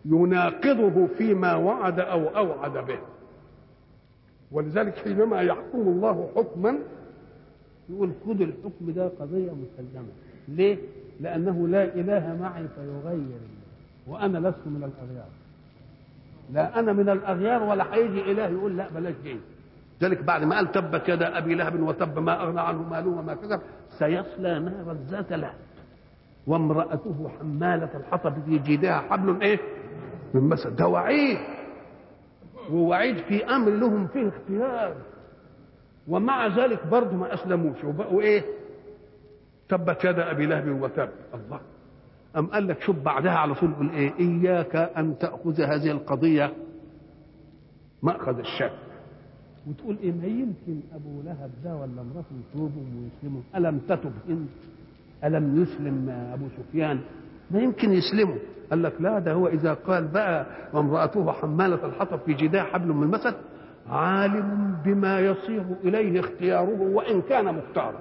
يناقضه فيما وعد او اوعد به ولذلك حينما يحكم الله حكما يقول خذ الحكم ده قضيه مسلمه ليه لانه لا اله معي فيغير الله وانا لست من الاغيار لا انا من الاغيار ولا هيجي اله يقول لا بلاش دي ذلك بعد ما قال تبت يدا ابي لهب وتب ما اغنى عنه ماله وما كسب سيصلى نارا ذات لهب وامراته حماله الحطب في جيدها حبل ايه من مسد ده وعيد ووعيد في امر لهم فيه اختيار ومع ذلك برضه ما اسلموش وبقوا ايه تبت يدا ابي لهب وتب الله أم قال لك شوف بعدها على طول يقول ايه اياك ان تاخذ هذه القضيه ماخذ الشك وتقول ايه ما يمكن ابو لهب ده ولا امراته يتوبوا ويسلموا الم تتب انت الم يسلم ابو سفيان ما يمكن يسلموا قال لك لا ده هو اذا قال بقى وامراته حماله الحطب في جداها حبل من مسد عالم بما يصير اليه اختياره وان كان مختارا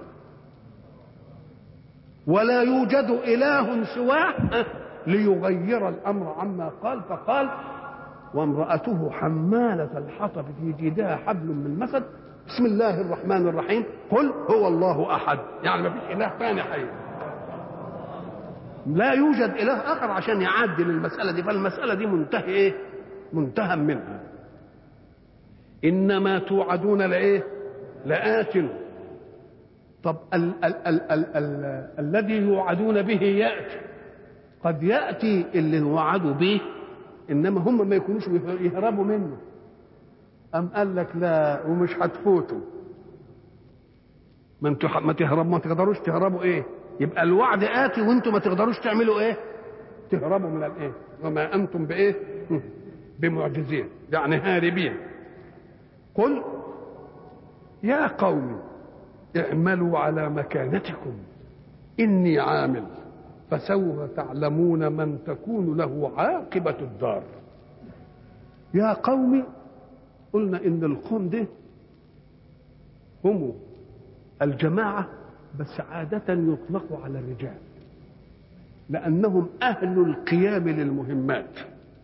ولا يوجد اله سواه ليغير الامر عما قال فقال وامرأته حمالة الحطب في جيدها حبل من مسد بسم الله الرحمن الرحيم قل هو الله أحد يعني ما فيش إله ثاني حي لا يوجد إله آخر عشان يعدل المسألة دي فالمسألة دي منتهي إيه منتهى منها إنما توعدون لإيه لآت طب ال ال ال ال ال الذي يوعدون به يأتي قد يأتي اللي وعدوا به انما هم ما يكونوش يهربوا منه ام قال لك لا ومش هتفوتوا ما انتوا ما تهربوا ما تقدروش تهربوا ايه يبقى الوعد اتي وانتوا ما تقدروش تعملوا ايه تهربوا من الايه وما انتم بايه بمعجزين يعني هاربين قل يا قوم اعملوا على مكانتكم اني عامل فسوف تعلمون من تكون له عاقبة الدار يا قوم قلنا إن القوم ده هم الجماعة بس عادة يطلق على الرجال لأنهم أهل القيام للمهمات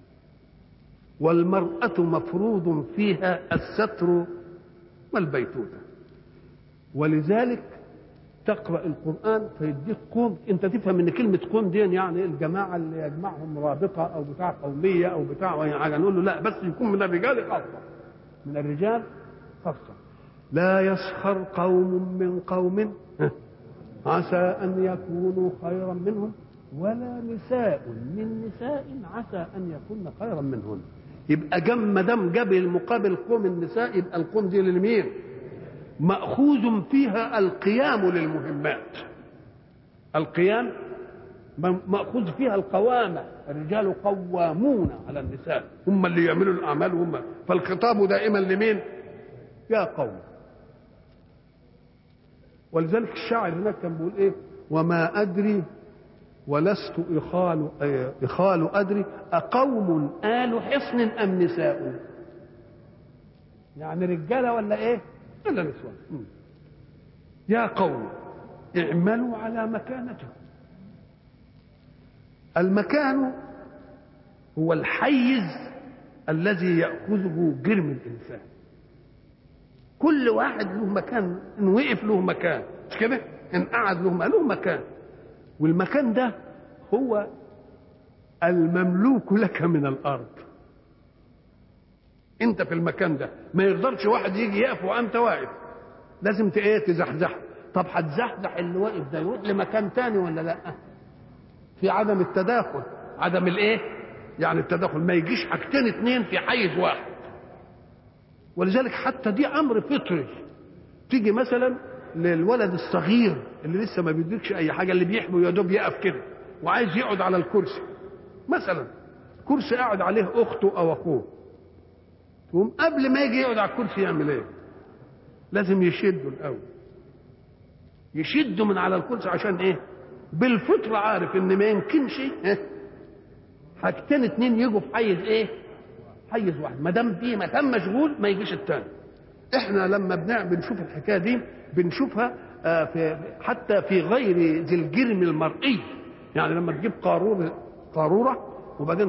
والمرأة مفروض فيها الستر والبيتوتة ولذلك تقرا القران فيديك قوم انت تفهم ان كلمه قوم دي يعني الجماعه اللي يجمعهم رابطه او بتاع قوميه او بتاع اي حاجه نقول له لا بس يكون من الرجال خاصه من الرجال خاصه لا يسخر قوم من قوم عسى ان يكونوا خيرا منهم ولا نساء من نساء عسى ان يكون خيرا منهن يبقى جم ما دام جاب المقابل قوم النساء يبقى القوم دي للمين؟ مأخوذ فيها القيام للمهمات القيام مأخوذ فيها القوامة الرجال قوامون على النساء هم اللي يعملوا الأعمال هم فالخطاب دائما لمين يا قوم ولذلك الشاعر هناك كان بيقول ايه وما أدري ولست إخال إخال أدري أقوم آل حصن أم نساء يعني رجالة ولا إيه إلا نسوان يا قوم اعملوا على مكانتكم المكان هو الحيز الذي يأخذه جرم الإنسان كل واحد له مكان إن وقف له مكان مش كده إن قعد له له مكان والمكان ده هو المملوك لك من الأرض انت في المكان ده ما يقدرش واحد يجي يقف وانت واقف لازم ايه تزحزح طب هتزحزح اللي واقف ده يروح لمكان تاني ولا لا في عدم التداخل عدم الايه يعني التداخل ما يجيش حاجتين اتنين في حيز واحد ولذلك حتى دي امر فطري تيجي مثلا للولد الصغير اللي لسه ما بيدركش اي حاجه اللي بيحبه يا دوب يقف كده وعايز يقعد على الكرسي مثلا كرسي قاعد عليه اخته او اخوه تقوم قبل ما يجي يقعد على الكرسي يعمل ايه لازم يشده الاول يشده من على الكرسي عشان ايه بالفطرة عارف ان ما يمكنش إيه؟ حاجتين اتنين يجوا في حيز ايه حيز واحد ما دام في مكان مشغول ما يجيش التاني احنا لما بنعمل بنشوف الحكايه دي بنشوفها آه في حتى في غير ذي الجرم المرئي يعني لما تجيب قارورة قارورة وبعدين